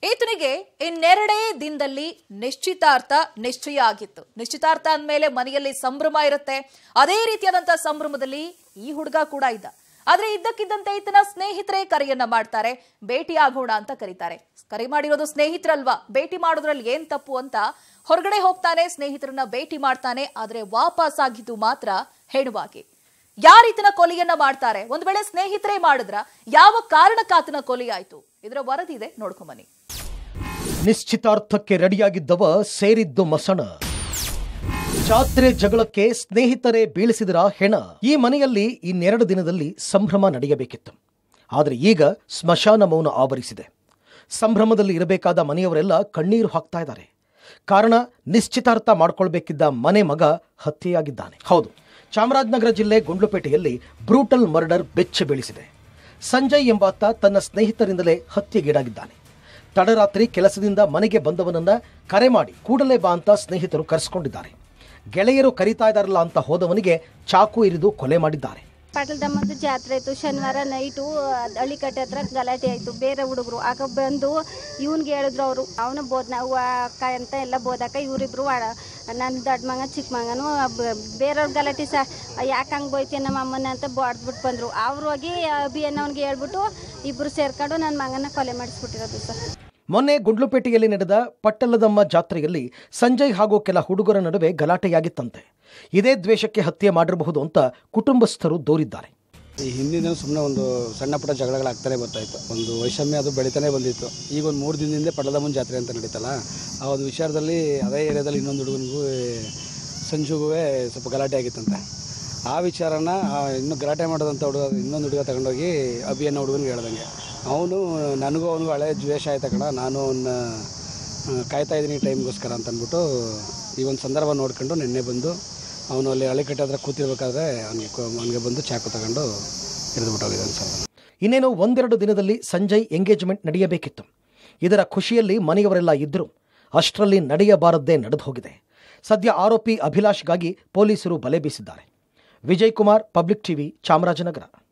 ಈತನಿಗೆ ಇನ್ನೆರಡೇ ದಿನದಲ್ಲಿ ನಿಶ್ಚಿತಾರ್ಥ ನಿಶ್ಚಯ ಆಗಿತ್ತು ನಿಶ್ಚಿತಾರ್ಥ ಅಂದಮೇಲೆ ಮನೆಯಲ್ಲಿ ಸಂಭ್ರಮ ಇರುತ್ತೆ ಅದೇ ರೀತಿಯಾದಂತಹ ಸಂಭ್ರಮದಲ್ಲಿ ಈ ಹುಡುಗ ಕೂಡ ಇದ್ದ ಆದ್ರೆ ಇದ್ದಕ್ಕಿದ್ದಂತೆ ಈತನ ಸ್ನೇಹಿತರೇ ಕರೆಯನ್ನ ಮಾಡ್ತಾರೆ ಭೇಟಿ ಆಗೋಣ ಅಂತ ಕರೀತಾರೆ ಕರೆ ಮಾಡಿರೋದು ಸ್ನೇಹಿತರಲ್ವಾ ಭೇಟಿ ಮಾಡೋದ್ರಲ್ಲಿ ಏನ್ ತಪ್ಪು ಅಂತ ಹೊರಗಡೆ ಹೋಗ್ತಾನೆ ಸ್ನೇಹಿತರನ್ನ ಭೇಟಿ ಮಾಡ್ತಾನೆ ಆದ್ರೆ ವಾಪಸ್ ಆಗಿದ್ದು ಮಾತ್ರ ಹೆಣವಾಗಿ ಯಾರು ಈತನ ಕೊಲೆಯನ್ನ ಮಾಡ್ತಾರೆ ಒಂದ್ ವೇಳೆ ಸ್ನೇಹಿತರೇ ಮಾಡಿದ್ರ ಯಾವ ಕಾರಣಕ್ಕೆ ಆತನ ಕೊಲೆ ಆಯ್ತು ಇದರ ವರದಿ ಇದೆ ನೋಡ್ಕೊಂಬನ್ನಿ ನಿಶ್ಚಿತಾರ್ಥಕ್ಕೆ ರೆಡಿಯಾಗಿದ್ದವ ಸೇರಿದ್ದು ಮಸಣ ಜಾತ್ರೆ ಜಗಳಕ್ಕೆ ಸ್ನೇಹಿತರೇ ಬೀಳಿಸಿದರ ಹೆಣ ಈ ಮನೆಯಲ್ಲಿ ಇನ್ನೆರಡು ದಿನದಲ್ಲಿ ಸಂಭ್ರಮ ನಡೆಯಬೇಕಿತ್ತು ಆದರೆ ಈಗ ಸ್ಮಶಾನ ಮೌನ ಆವರಿಸಿದೆ ಸಂಭ್ರಮದಲ್ಲಿ ಇರಬೇಕಾದ ಮನೆಯವರೆಲ್ಲ ಕಣ್ಣೀರು ಹಾಕ್ತಾ ಇದ್ದಾರೆ ಕಾರಣ ನಿಶ್ಚಿತಾರ್ಥ ಮಾಡ್ಕೊಳ್ಬೇಕಿದ್ದ ಮನೆ ಮಗ ಹತ್ಯೆಯಾಗಿದ್ದಾನೆ ಹೌದು ಚಾಮರಾಜನಗರ ಜಿಲ್ಲೆ ಗುಂಡ್ಲುಪೇಟೆಯಲ್ಲಿ ಬ್ರೂಟಲ್ ಮರ್ಡರ್ ಬೆಚ್ಚ ಬೀಳಿಸಿದೆ ಸಂಜಯ್ ಎಂಬಾತ ತನ್ನ ಸ್ನೇಹಿತರಿಂದಲೇ ಹತ್ಯೆಗೀಡಾಗಿದ್ದಾನೆ ತಡರಾತ್ರಿ ಕೆಲಸದಿಂದ ಮನೆಗೆ ಬಂದವನನ್ನ ಕರೆ ಮಾಡಿ ಕೂಡಲೇ ಬಾ ಅಂತ ಸ್ನೇಹಿತರು ಕರೆಸಿಕೊಂಡಿದ್ದಾರೆ ಗೆಳೆಯರು ಕರೀತಾ ಇದ್ದಾರಲ್ಲ ಅಂತ ಹೋದವನಿಗೆ ಚಾಕು ಇರಿದು ಕೊಲೆ ಮಾಡಿದ್ದಾರೆ ಪಾಟಲ್ದಮ್ಮಂದು ಜಾತ್ರೆ ಇತ್ತು ಶನಿವಾರ ನೈಟು ಹಳ್ಳಿಕಟ್ಟೆ ಹತ್ರ ಗಲಾಟೆ ಆಯಿತು ಬೇರೆ ಹುಡುಗರು ಆಗ ಬಂದು ಇವ್ನಿಗೆ ಹೇಳಿದ್ರು ಅವರು ಅವನು ಬೋದ್ನ ಅವ್ವ ಅಕ್ಕ ಅಂತ ಎಲ್ಲ ಬೋದಾಕ ಇವರಿಬ್ರು ನನ್ನ ದೊಡ್ಡ ಮಗ ಚಿಕ್ಕ ಮಗನು ಬ- ಬೇರೆಯವ್ರ ಗಲಾಟೆ ಸಹ ಯಾಕೆ ಹಂಗೆ ಬೋಯ್ತೀಯ ನಮ್ಮ ಅಮ್ಮನ ಅಂತ ಬಾಡ್ಬಿಟ್ಟು ಬಂದರು ಅವ್ರು ಹೋಗಿ ಅಭಿಯನ್ನವನಿಗೆ ಹೇಳ್ಬಿಟ್ಟು ಇಬ್ಬರು ಸೇರ್ಕೊಂಡು ನನ್ನ ಮಗನ ಕೊಲೆ ಮಾಡಿಸ್ಬಿಟ್ಟಿರೋದು ಸರ್ ಮೊನ್ನೆ ಗುಂಡ್ಲುಪೇಟೆಯಲ್ಲಿ ನಡೆದ ಪಟ್ಟಲದಮ್ಮ ಜಾತ್ರೆಯಲ್ಲಿ ಸಂಜಯ್ ಹಾಗೂ ಕೆಲ ಹುಡುಗರ ನಡುವೆ ಗಲಾಟೆಯಾಗಿತ್ತಂತೆ ಇದೇ ದ್ವೇಷಕ್ಕೆ ಹತ್ಯೆ ಮಾಡಿರಬಹುದು ಅಂತ ಕುಟುಂಬಸ್ಥರು ದೂರಿದ್ದಾರೆ ಈ ಹಿಂದಿನ ಸುಮ್ಮನೆ ಒಂದು ಸಣ್ಣ ಪುಟ್ಟ ಜಗಳಗಳಾಗ್ತಾನೆ ಬರ್ತಾಯಿತ್ತು ಒಂದು ವೈಷಮ್ಯ ಅದು ಬೆಳಿತಾನೆ ಬಂದಿತ್ತು ಈಗ ಒಂದು ಮೂರು ದಿನದಿಂದ ಪಡದಮ್ಮನ ಜಾತ್ರೆ ಅಂತ ನಡೀತಲ್ಲ ಆ ಒಂದು ವಿಚಾರದಲ್ಲಿ ಅದೇ ಏರಿಯಾದಲ್ಲಿ ಇನ್ನೊಂದು ಹುಡುಗನಿಗೂ ಸಂಜುಗೂ ಸ್ವಲ್ಪ ಗಲಾಟೆ ಆಗಿತ್ತಂತೆ ಆ ವಿಚಾರನ ಆ ಇನ್ನು ಗಲಾಟೆ ಮಾಡೋದಂಥ ಹುಡುಗ ಇನ್ನೊಂದು ಹುಡುಗ ತಗೊಂಡೋಗಿ ಅಭಿ ಅನ್ನೋ ಹುಡುಗನಿಗೆ ಹೇಳ್ದಂಗೆ ಅವನು ನನಗೂ ಅವನಿಗೂ ಹಳೆ ದ್ವೇಷ ಆಯ್ತು ಕಣ ನಾನು ಅವನ್ನ ಆ, ಕಾಯ್ತಾ ಇದ್ದೀನಿ ಟೈಮ್ಗೋಸ್ಕರ ಅಂತ ಅಂದ್ಬಿಟ್ಟು ಈ ಒಂದು ಸಂದರ್ಭ ನೋಡ್ಕೊಂಡು ನಿನ್ನೆ ಬಂದು ಅವನು ಅಲ್ಲಿ ಹಳ್ಳಿಕಟ್ಟೆ ಹತ್ರ ಕೂತಿರ್ಬೇಕಾದ್ರೆ ಅವನಿಗೆ ಅವನಿಗೆ ಬಂದು ಚಾಕು ತಗೊಂಡು ಹಿಡಿದುಬಿಟ್ಟು ಹೋಗಿದ್ದಾನೆ ಸರ್ ಇನ್ನೇನು ಒಂದೆರಡು ದಿನದಲ್ಲಿ ಸಂಜಯ್ ಎಂಗೇಜ್ಮೆಂಟ್ ನಡೆಯಬೇಕಿತ್ತು ಇದರ ಖುಷಿಯಲ್ಲಿ ಮನೆಯವರೆಲ್ಲ ಇದ್ದರು ಅಷ್ಟರಲ್ಲಿ ನಡೆಯಬಾರದ್ದೇ ನಡೆದು ಹೋಗಿದೆ ಸದ್ಯ ಆರೋಪಿ ಅಭಿಲಾಷ್ಗಾಗಿ ಪೊಲೀಸರು ಬಲೆ ಬೀಸಿದ್ದಾರೆ ವಿಜಯ್ ಕುಮಾರ್ ಪಬ್ಲಿಕ್ ಟಿವಿ ಚಾಮರಾಜನಗರ